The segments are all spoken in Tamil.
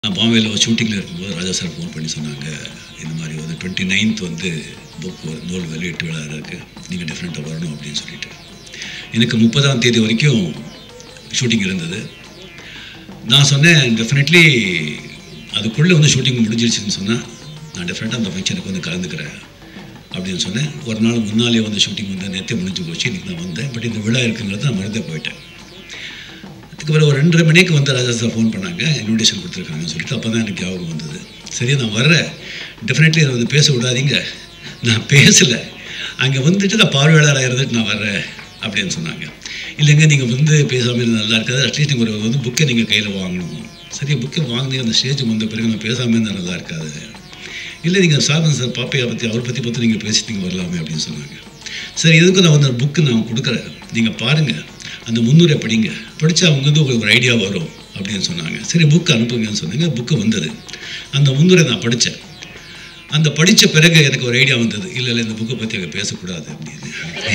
நான் பாம்பேயில் ஒரு ஷூட்டிங்கில் இருக்கும்போது ராஜா சார் ஃபோன் பண்ணி சொன்னாங்க இந்த மாதிரி வந்து டுவெண்ட்டி நைன்த் வந்து புக் ஒரு நூல் வெளியீட்டு விழா இருக்குது நீங்கள் டிஃப்ரெண்ட்டாக வரணும் அப்படின்னு சொல்லிட்டு எனக்கு முப்பதாம் தேதி வரைக்கும் ஷூட்டிங் இருந்தது நான் சொன்னேன் டெஃபினெட்லி அதுக்குள்ளே வந்து ஷூட்டிங் முடிஞ்சிருச்சுன்னு சொன்னால் நான் டெஃபினட்டாக அந்த ஃபங்க்ஷனுக்கு வந்து கலந்துக்கிறேன் அப்படின்னு சொன்னேன் ஒரு நாள் முன்னாலே வந்து ஷூட்டிங் வந்து நேற்றே முடிஞ்சு போச்சு இன்றைக்கி நான் வந்தேன் பட் இந்த விழா இருக்குங்கிறது நான் மறந்தே போயிட்டேன் அதுக்கப்புறம் ஒரு ரெண்டரை மணிக்கு வந்து ராஜா சார் ஃபோன் பண்ணாங்க இன்விடேஷன் கொடுத்துருக்காங்கன்னு சொல்லிட்டு அப்போ தான் எனக்கு ஞாபகம் வந்தது சரி நான் வர்றேன் டெஃபினெட்லி அதை வந்து பேச விடாதீங்க நான் பேசலை அங்கே வந்துட்டு நான் பார்வையாளராக இருந்துட்டு நான் வர்றேன் அப்படின்னு சொன்னாங்க இல்லைங்க நீங்கள் வந்து பேசாமல் இருந்தால் நல்லா இருக்காது அட்லீஸ்ட் நீங்கள் ஒரு வந்து புக்கை நீங்கள் கையில் வாங்கணும் சரி புக்கை வாங்கி அந்த ஸ்டேஜ் வந்த பிறகு நான் பேசாமல் இருந்தால் நல்லா இருக்காது இல்லை நீங்கள் சாதன் சார் பாப்பையா பற்றி அவரை பற்றி பார்த்து நீங்கள் பேசிட்டு நீங்கள் வரலாமே அப்படின்னு சொன்னாங்க சரி எதுக்கும் நான் வந்து அந்த புக்கு நான் கொடுக்குறேன் நீங்கள் பாருங்கள் அந்த முன்னுரை படிங்க படித்தா அவங்க வந்து உங்களுக்கு ஒரு ஐடியா வரும் அப்படின்னு சொன்னாங்க சரி புக்கு அனுப்புங்கன்னு சொன்னாங்க புக்கு வந்தது அந்த முன்னுரை நான் படித்தேன் அந்த படித்த பிறகு எனக்கு ஒரு ஐடியா வந்தது இல்லை இல்லை இந்த புக்கை பற்றி அங்கே பேசக்கூடாது அப்படின்னு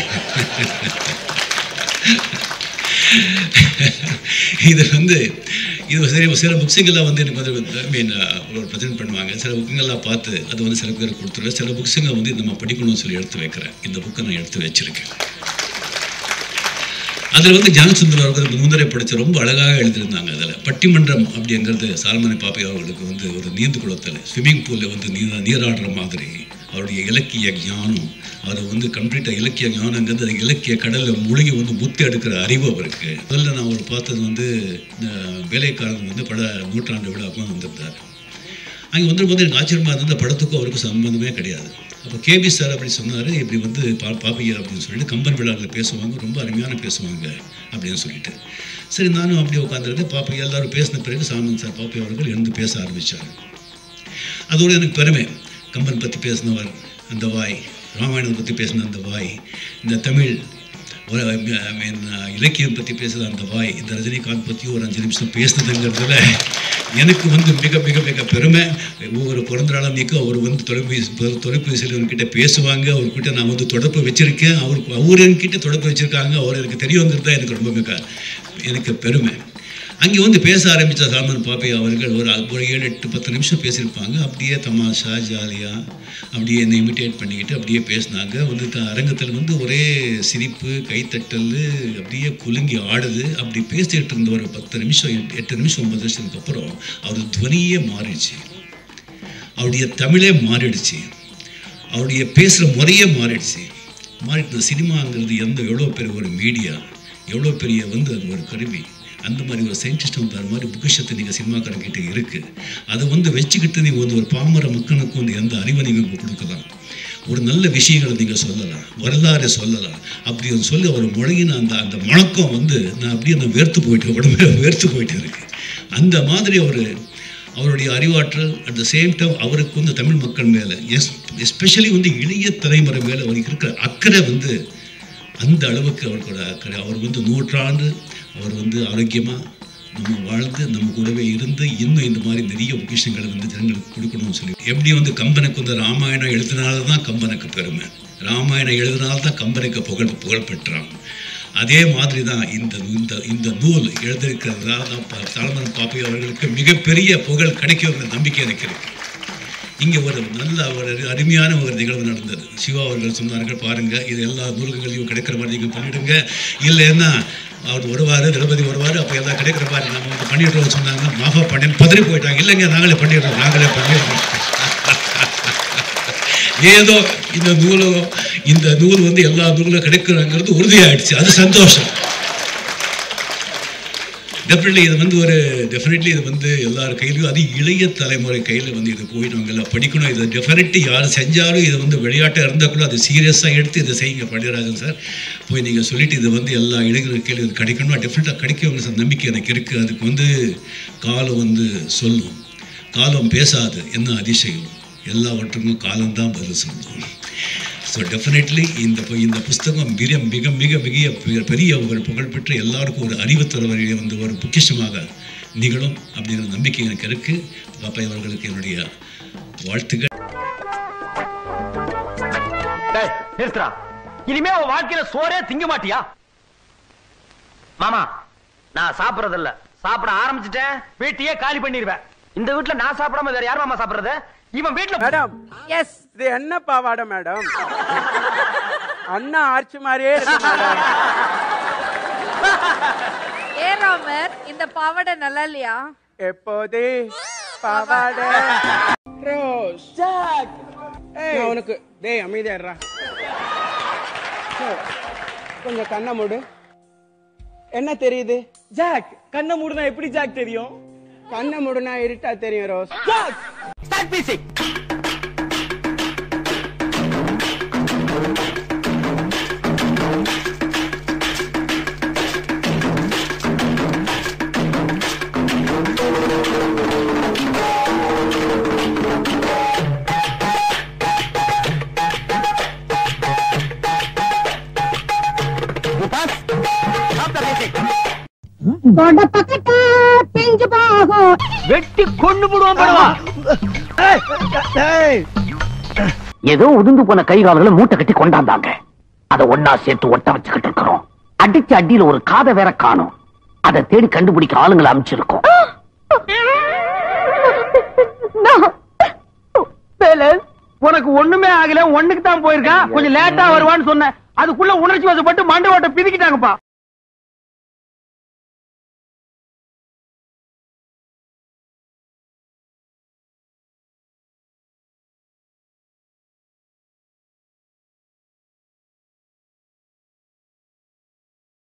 இது வந்து இது சரி சில புக்ஸுங்கெல்லாம் வந்து எனக்கு வந்து ஐ மீன் ஒரு ப்ரெசென்ட் பண்ணுவாங்க சில புக்குங்கெல்லாம் பார்த்து அது வந்து சில பேர் கொடுத்துருவேன் சில புக்ஸுங்க வந்து நம்ம படிக்கணும்னு சொல்லி எடுத்து வைக்கிறேன் இந்த புக்கை நான் எடுத்து வச்சிருக்கேன் அதில் வந்து ஞானசுந்தர் அவர்கள் முன்னரே படித்து ரொம்ப அழகாக எழுதியிருந்தாங்க அதில் பட்டிமன்றம் அப்படிங்கிறது சால்மனை பாப்பை அவர்களுக்கு வந்து ஒரு நீந்து குளத்தில் ஸ்விம்மிங் பூலில் வந்து நீர் நீராடுற மாதிரி அவருடைய இலக்கிய ஞானம் அவர் வந்து கம்ப்ளீட்டாக இலக்கிய ஞானங்கிறது அது இலக்கிய கடலில் மூழ்கி வந்து முத்து எடுக்கிற அறிவு அவருக்கு முதல்ல நான் அவர் பார்த்தது வந்து இந்த வேலைக்காரன் வந்து பட நூற்றாண்டு விழாக்கும் வந்திருந்தார் அங்கே வந்துரும்போது எனக்கு ஆச்சரியமாக இருந்தது அந்த படத்துக்கும் அவருக்கும் சம்பந்தமே கிடையாது அப்போ கேபி சார் அப்படி சொன்னார் இப்படி வந்து பா பாப்பையா அப்படின்னு சொல்லிட்டு கம்பன் விழாவில் பேசுவாங்க ரொம்ப அருமையான பேசுவாங்க அப்படின்னு சொல்லிட்டு சரி நானும் அப்படியே உட்காந்துருந்து பாப்பையா எல்லாரும் பேசின பிறகு சாமன் சார் பாப்பையா அவர்கள் எழுந்து பேச ஆரம்பித்தார் அதோடு எனக்கு பெருமை கம்பன் பற்றி பேசினவர் அந்த வாய் ராமாயணத்தை பற்றி பேசின அந்த வாய் இந்த தமிழ் ஒரு ஐ மீன் இலக்கியம் பற்றி பேசுகிற அந்த வாய் இந்த ரஜினிகாந்த் பற்றி ஒரு அஞ்சு நிமிஷம் பேசுனதுங்கிறதுல எனக்கு வந்து மிக மிக மிக பெருமை ஒவ்வொரு பிறந்த நாளும் நீக்க அவர் வந்து தொலைபேசி தொலைபேசியில் அவர்கிட்ட பேசுவாங்க அவர்கிட்ட நான் வந்து தொடர்பு வச்சுருக்கேன் அவருக்கு அவர் என்கிட்ட தொடர்பு வச்சுருக்காங்க அவர் எனக்கு தெரியுங்கிறது தான் எனக்கு ரொம்ப மிக எனக்கு பெருமை அங்கே வந்து பேச ஆரம்பித்த சால்மன் பாப்பையா அவர்கள் ஒரு ஒரு ஏழு எட்டு பத்து நிமிஷம் பேசியிருப்பாங்க அப்படியே தமாஷா ஜாலியாக அப்படியே என்னை இமிட்டேட் பண்ணிக்கிட்டு அப்படியே பேசினாங்க வந்து த அரங்கத்தில் வந்து ஒரே சிரிப்பு கைத்தட்டல் அப்படியே குலுங்கி ஆடுது அப்படி பேசிகிட்டு இருந்த ஒரு பத்து நிமிஷம் எட்டு எட்டு நிமிஷம் ஒன்பது வருஷத்துக்கு அப்புறம் அவர் துவனியே மாறிடுச்சு அவருடைய தமிழே மாறிடுச்சு அவருடைய பேசுகிற முறையே மாறிடுச்சு மாறிட்டு சினிமாங்கிறது எந்த எவ்வளோ பெரிய ஒரு மீடியா எவ்வளோ பெரிய வந்து அது ஒரு கருவி அந்த மாதிரி ஒரு சயின்டிஸ்ட் வந்தார் மாதிரி புக்கிஷத்தை நீங்கள் சினிமாக்காரங்கிட்ட இருக்குது அதை வந்து வச்சுக்கிட்டு நீங்கள் வந்து ஒரு பாமர மக்களுக்கு வந்து எந்த அறிவை நீங்கள் கொடுக்கலாம் ஒரு நல்ல விஷயங்களை நீங்கள் சொல்லலாம் வரலாறு சொல்லலாம் அப்படி வந்து சொல்லி அவர் முழங்கின அந்த அந்த முழக்கம் வந்து நான் அப்படியே நான் வேர்த்து போயிட்டு உடம்புல வேர்த்து போயிட்டு இருக்கு அந்த மாதிரி அவர் அவருடைய அறிவாற்றல் அட் த சேம் டைம் அவருக்கு வந்து தமிழ் மக்கள் மேலே எஸ் எஸ்பெஷலி வந்து இளைய தலைமுறை மேலே அவருக்கு இருக்கிற அக்கறை வந்து அந்த அளவுக்கு அவருக்கோட அக்கறை அவர் வந்து நூற்றாண்டு அவர் வந்து ஆரோக்கியமாக நம்ம வாழ்ந்து நம்ம கூடவே இருந்து இன்னும் இந்த மாதிரி நிறைய பொக்கிஷங்களை வந்து ஜனங்களுக்கு கொடுக்கணும்னு சொல்லி எப்படி வந்து கம்பனுக்கு வந்து ராமாயணம் எழுதினால தான் கம்பனுக்கு பெருமை ராமாயணம் எழுதினால தான் கம்பனுக்கு புகழ் புகழ் பெற்றான் அதே மாதிரி தான் இந்த இந்த இந்த நூல் எழுதியிருக்கிறதுனால தான் ப- சாலமன் பாப்பை அவர்களுக்கு மிகப்பெரிய புகழ் கிடைக்குங்கிற நம்பிக்கை எனக்கு இருக்கு இங்கே ஒரு நல்ல ஒரு அருமையான ஒரு நிகழ்வு நடந்தது சிவா அவர்கள் சொன்னார்கள் பாருங்கள் இது எல்லா நூல்களையும் கிடைக்கிற மாதிரி நீங்கள் பண்ணிவிடுங்க இல்லைன்னா அவர் வருவார் திரௌபதி வருவார் அப்போ எல்லாம் கிடைக்கிற மாதிரி நம்ம வந்து பண்ணிடுறோம் சொன்னாங்க மாஃபா பண்ணி பதறி போயிட்டாங்க இல்லைங்க நாங்களே பண்ணிடுறோம் நாங்களே பண்ணிடுறோம் ஏதோ இந்த நூலோ இந்த நூல் வந்து எல்லா நூலும் கிடைக்கிறாங்கிறது உறுதியாயிடுச்சு அது சந்தோஷம் டெஃபினெட்லி இது வந்து ஒரு டெஃபினெட்லி இது வந்து எல்லார் கையிலையும் அது இளைய தலைமுறை கையில் வந்து இது போய் நாங்கள் எல்லாம் படிக்கணும் இது டெஃபினெட்லி யார் செஞ்சாலும் இது வந்து விளையாட்டாக இருந்தால் கூட அது சீரியஸாக எடுத்து இதை செய்யுங்க பாண்டியராஜன் சார் போய் நீங்கள் சொல்லிட்டு இது வந்து எல்லா இளைஞர்கள் கையில் இது கிடைக்கணும் டெஃபினட்டாக கிடைக்கும் சார் நம்பிக்கை எனக்கு இருக்குது அதுக்கு வந்து காலம் வந்து சொல்லும் காலம் பேசாது என்ன அதிசயம் எல்லாவற்றுக்கும் காலம்தான் பதில் சொல்லும் ஸோ டெஃபினெட்லி இந்த பு- இந்த புஸ்தகம் மிக மிக மிக மிக பெரிய ஒரு புகழ்பெற்ற எல்லாருக்கும் ஒரு அறிவு தரவரையை வந்து ஒரு பொக்கிஷமாக நிகழும் அப்படிங்கிற நம்பிக்கை எனக்கு இருக்கு பாப்பா அவர்களுக்கு என்னுடைய வாழ்த்துக்கள் டேய், நிறுத்துடா இனிமே உன் வாழ்க்கையில சோறே திங்க மாட்டியா மாமா நான் சாப்பிடுறது இல்ல சாப்பிட ஆரம்பிச்சிட்டேன் வீட்டையே காலி பண்ணிடுவேன் இந்த வீட்டுல நான் சாப்பிடாம வேற யாரும் அம்மா சாப்பிடுறது இவன் வீட்டுல மேடம் எஸ் இது என்ன பாவாடை மேடம் அண்ணா ஆர்ச்சி மாதிரியே இருக்கு மேடம் ஏ ராமர் இந்த பாவாடை நல்லா இல்லையா எப்போதே பாவாடை ரோஸ் ஜாக் நான் உனக்கு டேய் அமைதியாடுறா கொஞ்சம் கண்ணை மூடு என்ன தெரியுது ஜாக் கண்ணை மூடுனா எப்படி ஜாக் தெரியும் கண்ணை மூடுனா இருட்டா தெரியும் ரோஸ் ஸ்டார்ட் மியூசிக் வெட்டி கொண்டு போடுவான் படுவா ஏதோ உதிர்ந்து போன கை கால்களை மூட்டை கட்டி கொண்டாந்தாங்க அத ஒன்னா சேர்த்து ஒட்ட வச்சுக்கிட்டு இருக்கிறோம் அடிச்ச அடியில ஒரு காதை வேற காணும் அதை தேடி கண்டுபிடிக்க ஆளுங்களை அமைச்சிருக்கோம் உனக்கு ஒண்ணுமே ஆகல ஒண்ணுக்கு தான் போயிருக்கான் கொஞ்சம் லேட்டா வருவான்னு சொன்னேன் அதுக்குள்ள உணர்ச்சி வசப்பட்டு மண்டை ஓட்ட பிதிக்கிட்டாங்கப்பா